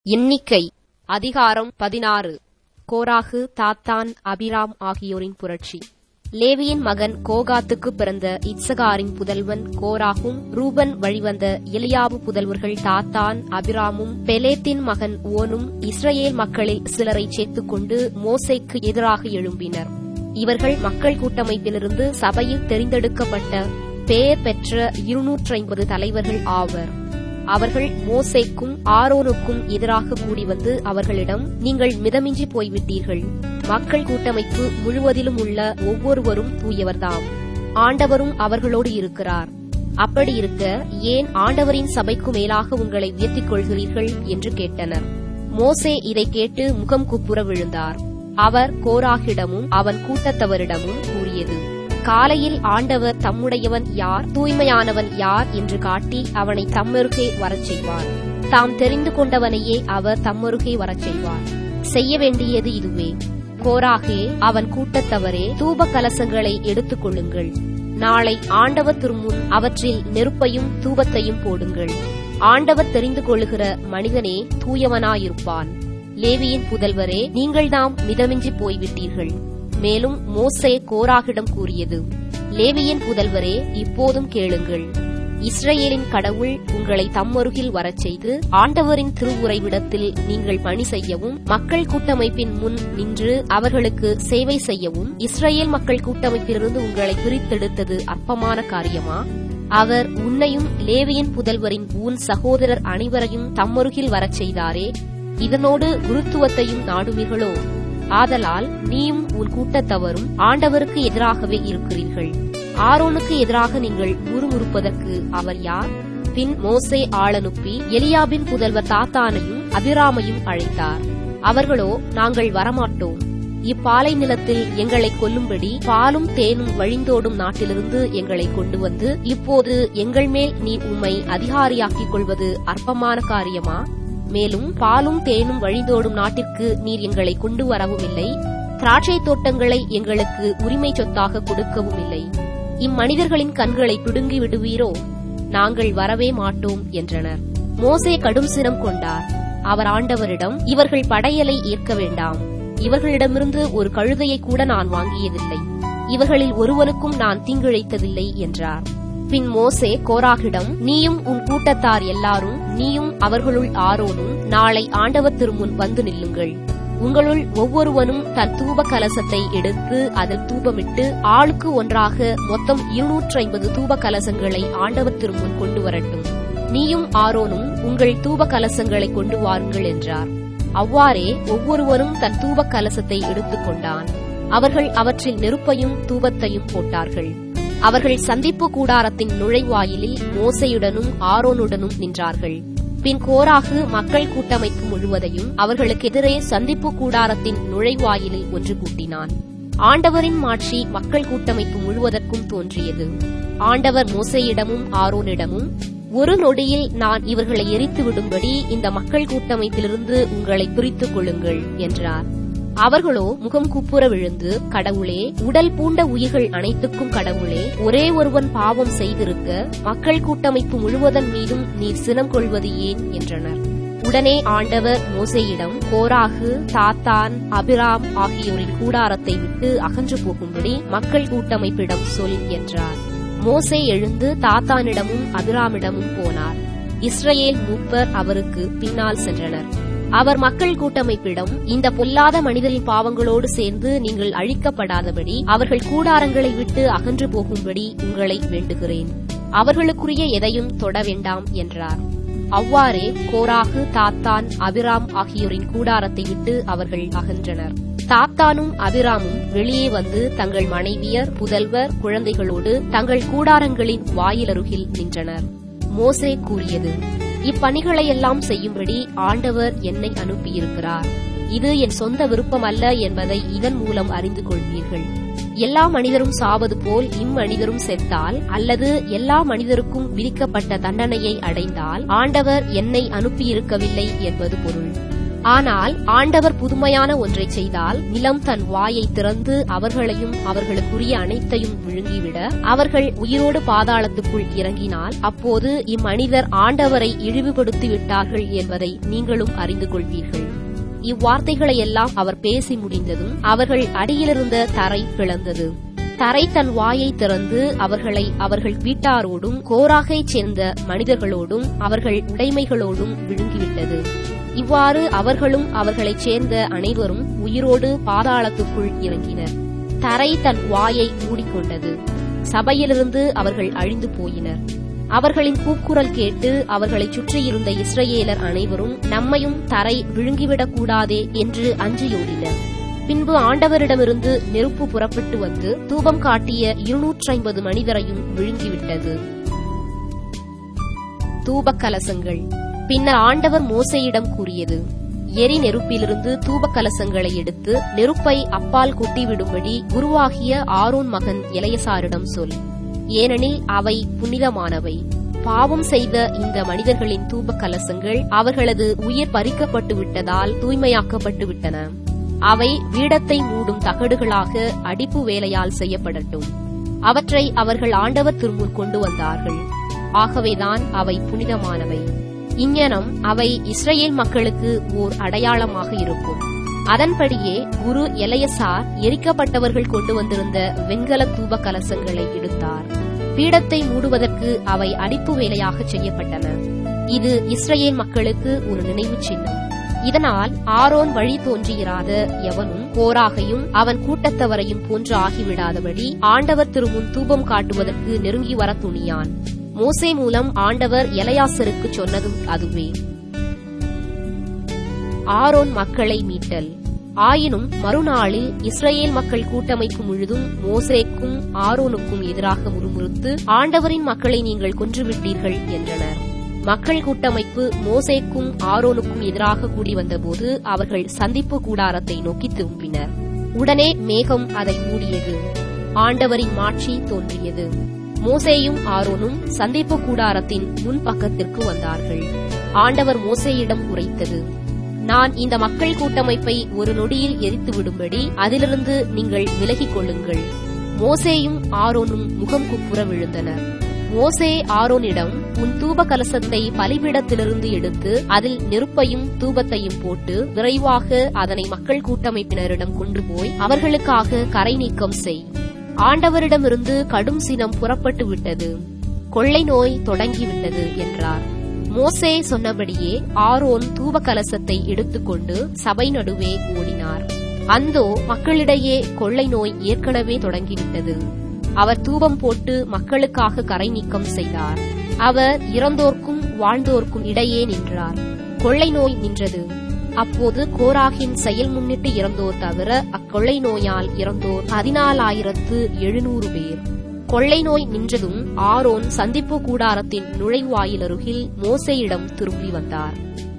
எண்ணிக்கை அதிகாரம் பதினாறு கோராகு தாத்தான் அபிராம் ஆகியோரின் புரட்சி லேவியின் மகன் கோகாத்துக்கு பிறந்த இத்சகாரின் புதல்வன் கோராகும் ரூபன் வழிவந்த எலியாபு புதல்வர்கள் தாத்தான் அபிராமும் பெலேத்தின் மகன் ஓனும் இஸ்ரேல் மக்களில் சிலரை சேர்த்துக்கொண்டு மோசேக்கு எதிராக எழும்பினர் இவர்கள் மக்கள் கூட்டமைப்பிலிருந்து சபையில் தெரிந்தெடுக்கப்பட்ட பெயர் பெற்ற இருநூற்றி ஐம்பது தலைவர்கள் ஆவர் அவர்கள் மோசேக்கும் ஆரோனுக்கும் எதிராக கூடி வந்து அவர்களிடம் நீங்கள் மிதமின்றி போய்விட்டீர்கள் மக்கள் கூட்டமைப்பு முழுவதிலும் உள்ள ஒவ்வொருவரும் தூயவர்தாம் ஆண்டவரும் அவர்களோடு இருக்கிறார் அப்படி இருக்க ஏன் ஆண்டவரின் சபைக்கு மேலாக உங்களை உயர்த்திக் கொள்கிறீர்கள் என்று கேட்டனர் மோசே இதை கேட்டு முகம் குப்புற விழுந்தார் அவர் கோராகிடமும் அவன் கூட்டத்தவரிடமும் கூறியது காலையில் ஆண்டவர் தம்முடையவன் யார் தூய்மையானவன் யார் என்று காட்டி அவனை தம்மருகே வரச் செய்வார் தாம் தெரிந்து கொண்டவனையே அவர் தம்மருகே வரச் செய்வார் செய்ய வேண்டியது இதுவே கோராகே அவன் கூட்டத்தவரே தூப கலசங்களை எடுத்துக் கொள்ளுங்கள் நாளை ஆண்டவர் திருமுன் அவற்றில் நெருப்பையும் தூபத்தையும் போடுங்கள் ஆண்டவர் தெரிந்து கொள்ளுகிற மனிதனே தூயவனாயிருப்பான் லேவியின் புதல்வரே நீங்கள்தாம் மிதமின்றி போய்விட்டீர்கள் மேலும் மோசே கோராகிடம் கூறியது லேவியின் புதல்வரே இப்போதும் கேளுங்கள் இஸ்ரேலின் கடவுள் உங்களை தம்மருகில் வரச் செய்து ஆண்டவரின் திருவுறைவிடத்தில் நீங்கள் பணி செய்யவும் மக்கள் கூட்டமைப்பின் முன் நின்று அவர்களுக்கு சேவை செய்யவும் இஸ்ரேல் மக்கள் கூட்டமைப்பிலிருந்து உங்களை பிரித்தெடுத்தது அற்பமான காரியமா அவர் உன்னையும் லேவியின் புதல்வரின் உன் சகோதரர் அனைவரையும் தம்மருகில் வரச் செய்தாரே இதனோடு குருத்துவத்தையும் நாடுவீர்களோ ஆதலால் நீயும் உன் கூட்டத்தவரும் ஆண்டவருக்கு எதிராகவே இருக்கிறீர்கள் ஆரோனுக்கு எதிராக நீங்கள் முறுமுறுப்பதற்கு அவர் யார் பின் மோசே ஆளனுப்பி எலியாபின் புதல்வர் தாத்தானையும் அபிராமையும் அழைத்தார் அவர்களோ நாங்கள் வரமாட்டோம் இப்பாலை நிலத்தில் எங்களை கொல்லும்படி பாலும் தேனும் வழிந்தோடும் நாட்டிலிருந்து எங்களை கொண்டு வந்து இப்போது எங்கள் மேல் நீ உம்மை அதிகாரியாக்கிக் கொள்வது அற்பமான காரியமா மேலும் பாலும் தேனும் வழிந்தோடும் நாட்டிற்கு நீர் எங்களை கொண்டு வரவும் இல்லை திராட்சை தோட்டங்களை எங்களுக்கு உரிமை சொத்தாக கொடுக்கவும் இல்லை இம்மனிதர்களின் கண்களை பிடுங்கி விடுவீரோ நாங்கள் வரவே மாட்டோம் என்றனர் மோசே கடும் சினம் கொண்டார் அவர் ஆண்டவரிடம் இவர்கள் படையலை ஏற்க வேண்டாம் இவர்களிடமிருந்து ஒரு கழுதையை கூட நான் வாங்கியதில்லை இவர்களில் ஒருவனுக்கும் நான் தீங்கிழைத்ததில்லை என்றார் பின் மோசே கோராகிடம் நீயும் உன் கூட்டத்தார் எல்லாரும் நீயும் அவர்களுள் ஆரோனும் நாளை ஆண்டவர் திருமுன் வந்து நில்லுங்கள் உங்களுள் ஒவ்வொருவனும் தன் தூப கலசத்தை எடுத்து அதில் தூபமிட்டு ஆளுக்கு ஒன்றாக மொத்தம் இருநூற்றி ஐம்பது தூப கலசங்களை ஆண்டவர் திருமுன் கொண்டு வரட்டும் நீயும் ஆரோனும் உங்கள் தூப கலசங்களை கொண்டு வாருங்கள் என்றார் அவ்வாறே ஒவ்வொருவரும் தன் தூப கலசத்தை எடுத்துக் கொண்டான் அவர்கள் அவற்றில் நெருப்பையும் தூபத்தையும் போட்டார்கள் அவர்கள் சந்திப்பு கூடாரத்தின் நுழைவாயிலில் மோசையுடனும் ஆரோனுடனும் நின்றார்கள் பின் கோராகு மக்கள் கூட்டமைப்பு முழுவதையும் அவர்களுக்கு எதிரே சந்திப்பு கூடாரத்தின் நுழைவாயிலில் ஒன்று கூட்டினான் ஆண்டவரின் மாட்சி மக்கள் கூட்டமைப்பு முழுவதற்கும் தோன்றியது ஆண்டவர் மோசையிடமும் ஆரோனிடமும் ஒரு நொடியில் நான் இவர்களை எரித்து விடும்படி இந்த மக்கள் கூட்டமைப்பிலிருந்து உங்களை பிரித்துக் கொள்ளுங்கள் என்றார் அவர்களோ முகம் குப்புற விழுந்து கடவுளே உடல் பூண்ட உயிர்கள் அனைத்துக்கும் கடவுளே ஒரே ஒருவன் பாவம் செய்திருக்க மக்கள் கூட்டமைப்பு முழுவதன் மீதும் நீர் சினம் கொள்வது ஏன் என்றனர் உடனே ஆண்டவர் மோசையிடம் கோராகு தாத்தான் அபிராம் ஆகியோரின் கூடாரத்தை விட்டு அகன்று போகும்படி மக்கள் கூட்டமைப்பிடம் சொல் என்றார் மோசே எழுந்து தாத்தானிடமும் அபிராமிடமும் போனார் இஸ்ரேல் மூப்பர் அவருக்கு பின்னால் சென்றனர் அவர் மக்கள் கூட்டமைப்பிடம் இந்த பொல்லாத மனிதரின் பாவங்களோடு சேர்ந்து நீங்கள் அழிக்கப்படாதபடி அவர்கள் கூடாரங்களை விட்டு அகன்று போகும்படி உங்களை வேண்டுகிறேன் அவர்களுக்குரிய எதையும் தொட வேண்டாம் என்றார் அவ்வாறே கோராகு தாத்தான் அபிராம் ஆகியோரின் கூடாரத்தை விட்டு அவர்கள் அகன்றனர் தாத்தானும் அபிராமும் வெளியே வந்து தங்கள் மனைவியர் புதல்வர் குழந்தைகளோடு தங்கள் கூடாரங்களின் வாயிலருகில் நின்றனர் மோசே கூறியது இப்பணிகளையெல்லாம் செய்யும்படி ஆண்டவர் என்னை அனுப்பியிருக்கிறார் இது என் சொந்த விருப்பம் அல்ல என்பதை இதன் மூலம் அறிந்து கொள்வீர்கள் எல்லா மனிதரும் சாவது போல் இம்மனிதரும் செத்தால் அல்லது எல்லா மனிதருக்கும் விதிக்கப்பட்ட தண்டனையை அடைந்தால் ஆண்டவர் என்னை அனுப்பியிருக்கவில்லை என்பது பொருள் ஆனால் ஆண்டவர் புதுமையான ஒன்றை செய்தால் நிலம் தன் வாயை திறந்து அவர்களையும் அவர்களுக்குரிய அனைத்தையும் விழுங்கிவிட அவர்கள் உயிரோடு பாதாளத்துக்குள் இறங்கினால் அப்போது இம்மனிதர் ஆண்டவரை இழிவுபடுத்தி விட்டார்கள் என்பதை நீங்களும் அறிந்து கொள்வீர்கள் இவ்வார்த்தைகளை எல்லாம் அவர் பேசி முடிந்ததும் அவர்கள் அடியிலிருந்த தரை பிளந்தது தரை தன் வாயை திறந்து அவர்களை அவர்கள் வீட்டாரோடும் கோராகைச் சேர்ந்த மனிதர்களோடும் அவர்கள் உடைமைகளோடும் விழுங்கிவிட்டது இவ்வாறு அவர்களும் அவர்களைச் சேர்ந்த அனைவரும் உயிரோடு பாதாளத்துக்குள் இறங்கினர் தரை தன் வாயை மூடிக்கொண்டது சபையிலிருந்து அவர்கள் அழிந்து போயினர் அவர்களின் கூக்குரல் கேட்டு அவர்களைச் சுற்றியிருந்த இஸ்ரவேலர் அனைவரும் நம்மையும் தரை விழுங்கிவிடக் கூடாதே என்று அஞ்சியோடினர் பின்பு ஆண்டவரிடமிருந்து நெருப்பு புறப்பட்டு வந்து தூபம் காட்டிய இருநூற்றி ஐம்பது மனிதரையும் விழுங்கிவிட்டது தூபக் கலசங்கள் பின்னர் ஆண்டவர் மோசையிடம் கூறியது எரி நெருப்பிலிருந்து தூபக் கலசங்களை எடுத்து நெருப்பை அப்பால் கொட்டிவிடும்படி குருவாகிய ஆரோன் மகன் இளையசாரிடம் சொல் ஏனெனில் அவை புனிதமானவை பாவம் செய்த இந்த மனிதர்களின் தூபக் கலசங்கள் அவர்களது உயிர் பறிக்கப்பட்டு விட்டதால் தூய்மையாக்கப்பட்டு விட்டன அவை வீடத்தை மூடும் தகடுகளாக அடிப்பு வேலையால் செய்யப்படட்டும் அவற்றை அவர்கள் ஆண்டவர் திருமுன் கொண்டு வந்தார்கள் ஆகவேதான் அவை புனிதமானவை இங்ஙனம் அவை இஸ்ரேல் மக்களுக்கு ஓர் அடையாளமாக இருக்கும் அதன்படியே குரு எலையசார் எரிக்கப்பட்டவர்கள் கொண்டு வந்திருந்த வெண்கல தூப கலசங்களை எடுத்தார் பீடத்தை மூடுவதற்கு அவை அடிப்பு வேலையாக செய்யப்பட்டன இது இஸ்ரேல் மக்களுக்கு ஒரு நினைவு சின்னம் இதனால் ஆரோன் வழி தோன்றியிராத எவனும் கோராகையும் அவன் கூட்டத்தவரையும் போன்று ஆகிவிடாதபடி ஆண்டவர் திருமுன் தூபம் காட்டுவதற்கு நெருங்கி வர துணியான் மோசே மூலம் ஆண்டவர் எலையாசருக்கு சொன்னதும் அதுவே ஆரோன் மக்களை மீட்டல் ஆயினும் மறுநாளில் இஸ்ரேல் மக்கள் கூட்டமைப்பு முழுதும் மோசேக்கும் ஆரோனுக்கும் எதிராக முறுமுறுத்து ஆண்டவரின் மக்களை நீங்கள் கொன்றுவிட்டீர்கள் என்றனர் மக்கள் கூட்டமைப்பு மோசேக்கும் ஆரோனுக்கும் எதிராக கூடி வந்தபோது அவர்கள் சந்திப்பு கூடாரத்தை நோக்கி திரும்பினர் உடனே மேகம் அதை மூடியது ஆண்டவரின் மாட்சி தோன்றியது மோசேயும் ஆரோனும் சந்திப்பு கூடாரத்தின் முன்பக்கத்திற்கு வந்தார்கள் ஆண்டவர் மோசேயிடம் உரைத்தது நான் இந்த மக்கள் கூட்டமைப்பை ஒரு நொடியில் எரித்து விடும்படி அதிலிருந்து நீங்கள் விலகிக் கொள்ளுங்கள் மோசேயும் ஆரோனும் முகம் குப்புற விழுந்தனர் மோசே ஆரோனிடம் உன் தூப கலசத்தை பலிபீடத்திலிருந்து எடுத்து அதில் நெருப்பையும் தூபத்தையும் போட்டு விரைவாக அதனை மக்கள் கூட்டமைப்பினரிடம் கொண்டு போய் அவர்களுக்காக கரை நீக்கம் செய் ஆண்டவரிடமிருந்து கடும் சினம் புறப்பட்டு விட்டது கொள்ளை நோய் தொடங்கிவிட்டது என்றார் மோசே சொன்னபடியே ஆரோன் தூப கலசத்தை எடுத்துக்கொண்டு சபை நடுவே ஓடினார் அந்தோ மக்களிடையே கொள்ளை நோய் ஏற்கனவே தொடங்கிவிட்டது அவர் தூபம் போட்டு மக்களுக்காக கரை நீக்கம் செய்தார் அவர் இறந்தோர்க்கும் வாழ்ந்தோர்க்கும் இடையே நின்றார் கொள்ளை நோய் நின்றது அப்போது கோராகின் செயல் முன்னிட்டு இறந்தோர் தவிர அக்கொள்ளை நோயால் இறந்தோர் பதினாலாயிரத்து எழுநூறு பேர் கொள்ளை நோய் நின்றதும் ஆரோன் சந்திப்பு கூடாரத்தின் நுழைவாயிலருகில் மோசையிடம் திரும்பி வந்தார்